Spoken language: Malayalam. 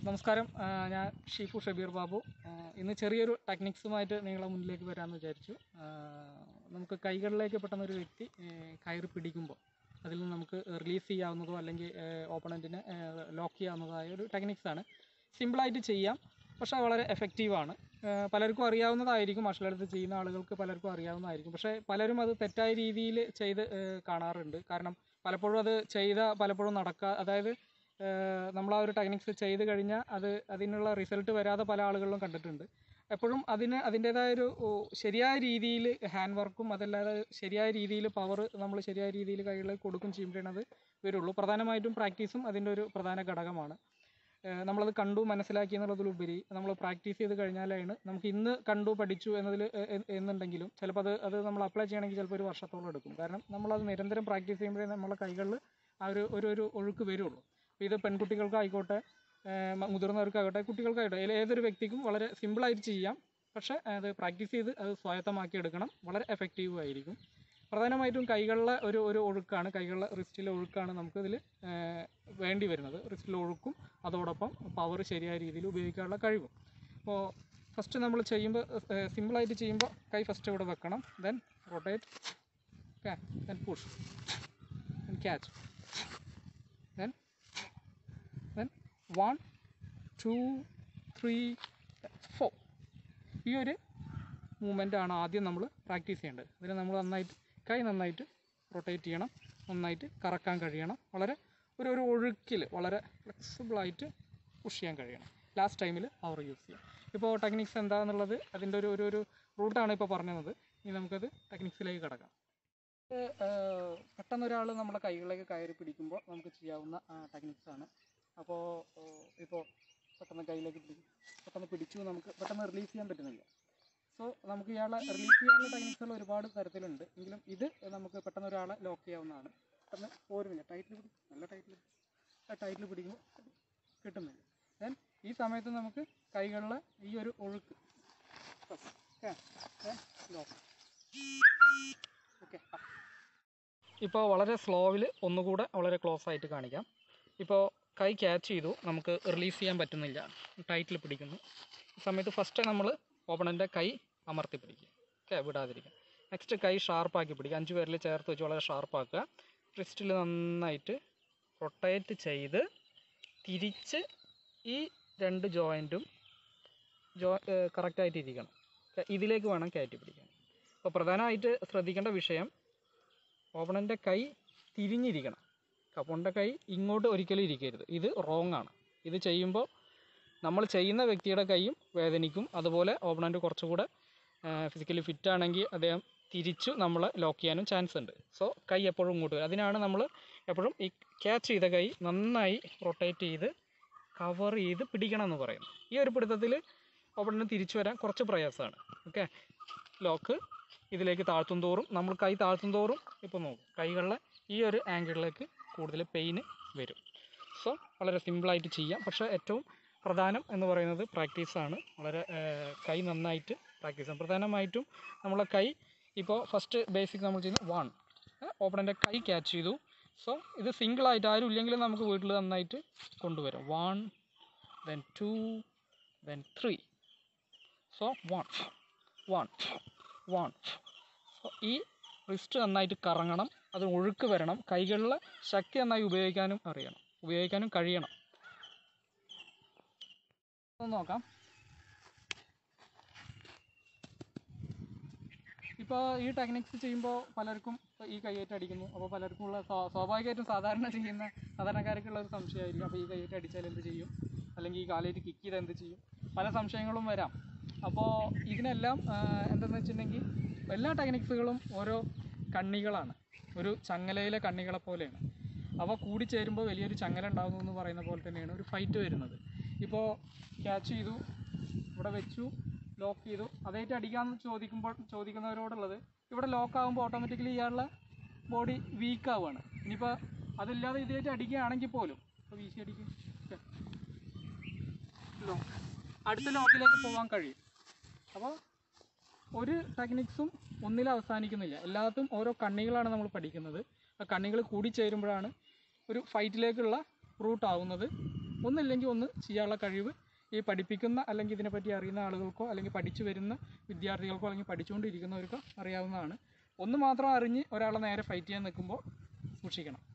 നമസ്കാരം ആ, ഞാൻ ഷീഫു ഷബീർ ബാബു ആ, ഇന്ന് ചെറിയൊരു ടെക്നിക്സുമായിട്ട് നിങ്ങളെ മുന്നിലേക്ക് വരാമെന്ന് വിചാരിച്ചു ആ, നമുക്ക് കൈകളിലേക്ക് പെട്ടെന്ന് ഒരു വ്യക്തി ഏ, കയറി പിടിക്കുമ്പോൾ അതിൽ നിന്ന് നമുക്ക് റിലീസ് ചെയ്യാവുന്നതോ അല്ലെങ്കിൽ ഓപ്പണൻറ്റിനെ ലോക്ക് ചെയ്യാവുന്നതായ ഒരു ടെക്നിക്സാണ് സിമ്പിളായിട്ട് ചെയ്യാം പക്ഷേ വളരെ എഫക്റ്റീവാണ് പലർക്കും അറിയാവുന്നതായിരിക്കും മാർഷൽ ആർട്സ് ചെയ്യുന്ന ആളുകൾക്ക് പലർക്കും അറിയാവുന്നതായിരിക്കും പക്ഷേ പലരും അത് തെറ്റായ രീതിയിൽ ചെയ്ത് ഏ, കാണാറുണ്ട് കാരണം പലപ്പോഴും അത് ചെയ്ത പലപ്പോഴും നടക്കാ അതായത് നമ്മൾ ആ ഒരു ടെക്നിക്സ് ചെയ്ത് കഴിഞ്ഞാൽ അത് അതിനുള്ള റിസൾട്ട് വരാതെ പല ആളുകളിലും കണ്ടിട്ടുണ്ട് എപ്പോഴും അതിന് അതിൻ്റേതായൊരു ഓ, ശരിയായ രീതിയിൽ ഹാൻഡ് വർക്കും അതല്ലാതെ ശരിയായ രീതിയിൽ പവർ നമ്മൾ ശരിയായ രീതിയിൽ കൈകളിലേക്ക് കൊടുക്കും ചെയ്യുമ്പോഴാണ് അത് വരുള്ളൂ പ്രധാനമായിട്ടും പ്രാക്ടീസും അതിൻ്റെ ഒരു പ്രധാന ഘടകമാണ് ഏഹ് നമ്മളത് കണ്ടു മനസ്സിലാക്കി എന്നുള്ളതിലുപരി നമ്മൾ പ്രാക്ടീസ് ചെയ്ത് കഴിഞ്ഞാലാണ് നമുക്ക് ഇന്ന് കണ്ടു പഠിച്ചു എന്നതിൽ എന്നുണ്ടെങ്കിലും ചിലപ്പോൾ അത് അത് നമ്മൾ അപ്ലൈ ചെയ്യണമെങ്കിൽ ചിലപ്പോൾ ഒരു വർഷത്തോളം എടുക്കും കാരണം നമ്മളത് നിരന്തരം പ്രാക്ടീസ് ചെയ്യുമ്പോഴേ നമ്മളെ കൈകളിൽ ആ ഒരു ഒരു ഒരു ഒഴുക്ക് വരുള്ളൂ അപ്പോൾ ഇത് പെൺകുട്ടികൾക്കായിക്കോട്ടെ ഏഹ് മ- മുതിർന്നവർക്കാകട്ടെ കുട്ടികൾക്കാകട്ടെ ഇതിൽ ഏതൊരു വ്യക്തിക്കും വളരെ സിമ്പിളായിട്ട് ചെയ്യാം പക്ഷേ അത് പ്രാക്ടീസ് ചെയ്ത് അത് സ്വായത്തമാക്കി എടുക്കണം വളരെ എഫക്റ്റീവ് ആയിരിക്കും പ്രധാനമായിട്ടും കൈകളിലെ ഒരു ഒരു ഒഴുക്കാണ് കൈകളിലെ റിസ്റ്റിലെ ഒഴുക്കാണ് നമുക്കിതിൽ വേണ്ടി വരുന്നത് റിസ്റ്റിലെ ഒഴുക്കും അതോടൊപ്പം പവർ ശരിയായ രീതിയിൽ ഉപയോഗിക്കാനുള്ള കഴിവും അപ്പോൾ ഫസ്റ്റ് നമ്മൾ ചെയ്യുമ്പോൾ സിമ്പിളായിട്ട് ചെയ്യുമ്പോൾ കൈ ഫസ്റ്റ് ഇവിടെ വെക്കണം then rotate okay then push then catch then then one two three four ഈ ഒരു മൂവ്മെൻ്റ് ആണ് ആദ്യം നമ്മൾ പ്രാക്ടീസ് ചെയ്യേണ്ടത് അതിന് നമ്മൾ നന്നായിട്ട് കൈ നന്നായിട്ട് റൊട്ടേറ്റ് ചെയ്യണം നന്നായിട്ട് കറക്കാൻ കഴിയണം വളരെ ഒരു ഒരു ഒഴുക്കിൽ വളരെ ഫ്ലെക്സിബിളായിട്ട് പുഷ് ചെയ്യാൻ കഴിയണം ലാസ്റ്റ് ടൈമിൽ പവർ യൂസ് ചെയ്യാം ഇപ്പോൾ ടെക്നിക്സ് എന്താണെന്നുള്ളത് അതിൻ്റെ ഒരു ഒരു ഒരു റൂട്ടാണ് ഇപ്പോൾ പറഞ്ഞത് ഇനി നമുക്കത് ടെക്നിക്സിലേക്ക് കിടക്കാം പെട്ടെന്ന് ഒരാൾ നമ്മുടെ കൈകളിലേക്ക് കയറി പിടിക്കുമ്പോൾ നമുക്ക് ചെയ്യാവുന്ന ടെക്നിക്സ് ആണ് അപ്പോൾ ഇപ്പോൾ പെട്ടെന്ന് കയ്യിലേക്ക് പിടിക്കും പെട്ടെന്ന് പിടിച്ചു നമുക്ക് പെട്ടെന്ന് റിലീസ് ചെയ്യാൻ പറ്റുന്നില്ല സോ നമുക്ക് ഇയാളെ റിലീസ് ചെയ്യാനുള്ള ടെക്നിക്സുകൾ ഒരുപാട് തരത്തിലുണ്ട് എങ്കിലും ഇത് നമുക്ക് പെട്ടെന്ന് ഒരാളെ ലോക്ക് ചെയ്യാവുന്നതാണ് പെട്ടെന്ന് പോരുന്നില്ല ടൈറ്റിൽ പിടിക്കും നല്ല ടൈറ്റിൽ ടൈറ്റിൽ പിടിക്കുമ്പോൾ കിട്ടുന്നില്ല ദെൻ ഈ സമയത്ത് നമുക്ക് കൈകളിലെ ഈ ഒരു ഒഴുക്ക് ഓക്കെ ലോക്ക് ഓക്കെ ഇപ്പോൾ വളരെ സ്ലോവിൽ ഒന്നുകൂടെ വളരെ ക്ലോസ് ആയിട്ട് കാണിക്കാം ഇപ്പോൾ കൈ ക്യാച്ച് ചെയ്തു നമുക്ക് റിലീസ് ചെയ്യാൻ പറ്റുന്നില്ല ടൈറ്റിൽ പിടിക്കുന്നു ഈ സമയത്ത് ഫസ്റ്റ് നമ്മൾ ഓപ്പണൻ്റെ കൈ അമർത്തി പിടിക്കുക ഓക്കെ വിടാതിരിക്കുക നെക്സ്റ്റ് കൈ ഷാർപ്പാക്കി പിടിക്കുക അഞ്ച് പേരിൽ ചേർത്ത് വെച്ച് വളരെ ഷാർപ്പാക്കുക റിസ്റ്റിൽ നന്നായിട്ട് റൊട്ടേറ്റ് ചെയ്ത് തിരിച്ച് ഈ രണ്ട് ജോയിൻറ്റും ജോ കറക്റ്റായിട്ട് ഇരിക്കണം ക- ഇതിലേക്ക് വേണം കയറ്റി പിടിക്കാൻ അപ്പോൾ പ്രധാനമായിട്ട് ശ്രദ്ധിക്കേണ്ട വിഷയം ഓപ്പണൻ്റെ കൈ തിരിഞ്ഞിരിക്കണം കപ്പോണിൻ്റെ കൈ ഇങ്ങോട്ട് ഒരിക്കലും ഇരിക്കരുത് ഇത് റോങ് ആണ് ഇത് ചെയ്യുമ്പോൾ നമ്മൾ ചെയ്യുന്ന വ്യക്തിയുടെ കൈയും വേദനിക്കും അതുപോലെ ഓപ്പണൻ്റ് കുറച്ചുകൂടെ ഫിസിക്കലി ഫിറ്റ് ആണെങ്കിൽ അദ്ദേഹം തിരിച്ചു നമ്മളെ ലോക്ക് ചെയ്യാനും ചാൻസ് ഉണ്ട് സോ കൈ എപ്പോഴും ഇങ്ങോട്ട് വരും അതിനാണ് നമ്മൾ എപ്പോഴും ഈ ക്യാച്ച് ചെയ്ത കൈ നന്നായി റൊട്ടേറ്റ് ചെയ്ത് കവർ ചെയ്ത് പിടിക്കണം എന്ന് പറയുന്നത് ഈ ഒരു പിടുത്തത്തിൽ ഓപ്പണിന് തിരിച്ചു വരാൻ കുറച്ച് പ്രയാസമാണ് ഓക്കെ ലോക്ക് ഇതിലേക്ക് താഴ്ത്തും തോറും നമ്മൾ കൈ താഴ്ത്തും തോറും ഇപ്പോൾ നോക്കും കൈകളിലെ ഈ ഒരു ആംഗിളിലേക്ക് കൂടുതൽ പെയിന് വരും സോ വളരെ സിമ്പിളായിട്ട് ചെയ്യാം പക്ഷേ ഏറ്റവും പ്രധാനം എന്ന് പറയുന്നത് പ്രാക്ടീസാണ് വളരെ ഏർ, കൈ നന്നായിട്ട് പ്രാക്ടീസ് ചെയ്യാം പ്രധാനമായിട്ടും നമ്മളെ കൈ ഇപ്പോൾ ഫസ്റ്റ് ബേസിക് നമ്മൾ ചെയ്യുന്ന വൺ ഓപ്പണൻ്റെ കൈ ക്യാച്ച് ചെയ്തു സോ ഇത് സിംഗിളായിട്ട് ആരും ഇല്ലെങ്കിലും നമുക്ക് വീട്ടിൽ നന്നായിട്ട് കൊണ്ടുവരാം one then two then three so one one one so ഈ റിസ്റ്റ് നന്നായിട്ട് കറങ്ങണം അത് ഒഴുക്ക് വരണം കൈകളിലെ ശക്തി നന്നായി ഉപയോഗിക്കാനും അറിയണം ഉപയോഗിക്കാനും കഴിയണം ഒന്ന് നോക്കാം ഇപ്പോൾ ഈ ടെക്നിക്സ് ചെയ്യുമ്പോൾ പലർക്കും ഇപ്പൊ ഈ കൈയേറ്റ് അടിക്കുന്നു അപ്പോൾ പലർക്കും ഉള്ള സ്വാ- സ്വാഭാവികമായിട്ടും സാധാരണ ചെയ്യുന്ന സാധാരണക്കാർക്കുള്ള ഒരു സംശയമായിരിക്കും അപ്പോൾ ഈ കൈയേറ്റ് അടിച്ചാൽ എന്ത് ചെയ്യും അല്ലെങ്കിൽ ഈ കാലേറ്റ് കിക്ക് ചെയ്താൽ എന്ത് ചെയ്യും പല സംശയങ്ങളും വരാം അപ്പോൾ ഇതിനെല്ലാം ആ, എന്തെന്ന് വെച്ചിട്ടുണ്ടെങ്കിൽ എല്ലാ ടെക്നിക്സുകളും ഓരോ കണ്ണികളാണ് ഒരു ചങ്ങലയിലെ കണ്ണികളെ പോലെയാണ് അവ കൂടിച്ചേരുമ്പോൾ വലിയൊരു ചങ്ങല ഉണ്ടാകുന്നു എന്ന് പറയുന്ന പോലെ തന്നെയാണ് ഒരു ഫൈറ്റ് വരുന്നത് ഇപ്പോൾ ക്യാച്ച് ചെയ്തു ഇവിടെ വെച്ചു ലോക്ക് ചെയ്തു അതായിട്ട് അടിക്കാമെന്ന് ചോദിക്കുമ്പോൾ ചോദിക്കുന്നവരോടുള്ളത് ഇവിടെ ലോക്ക് ആകുമ്പോൾ ഓട്ടോമാറ്റിക്കലി ഇയാളുടെ ബോഡി വീക്ക് ആവുകയാണ് ഇനിയിപ്പോൾ അതില്ലാതെ ഇതായിട്ട് അടിക്കുകയാണെങ്കിൽ പോലും ഇപ്പോൾ വീശി അടിക്കും ഓക്കെ ലോക്ക് അടുത്ത ലോക്കിലേക്ക് പോകാൻ കഴിയും അപ്പോൾ ഒരു ടെക്നിക്സും ഒന്നിൽ അവസാനിക്കുന്നില്ല എല്ലാത്തും ഓരോ കണ്ണികളാണ് നമ്മൾ പഠിക്കുന്നത് ആ കണ്ണികൾ കൂടി ചേരുമ്പോഴാണ് ഒരു ഫൈറ്റിലേക്കുള്ള റൂട്ട് ആവുന്നത് ഒന്നില്ലെങ്കിൽ ഒന്ന് ചെയ്യാനുള്ള കഴിവ് ഈ പഠിപ്പിക്കുന്ന അല്ലെങ്കിൽ ഇതിനെപ്പറ്റി അറിയുന്ന ആളുകൾക്കോ അല്ലെങ്കിൽ പഠിച്ചു വരുന്ന വിദ്യാർത്ഥികൾക്കോ അല്ലെങ്കിൽ പഠിച്ചുകൊണ്ടിരിക്കുന്നവർക്കോ അറിയാവുന്നതാണ് ഒന്ന് മാത്രം അറിഞ്ഞ് ഒരാളെ നേരെ ഫൈറ്റ് ചെയ്യാൻ നിൽക്കുമ്പോൾ സൂക്ഷിക്കണം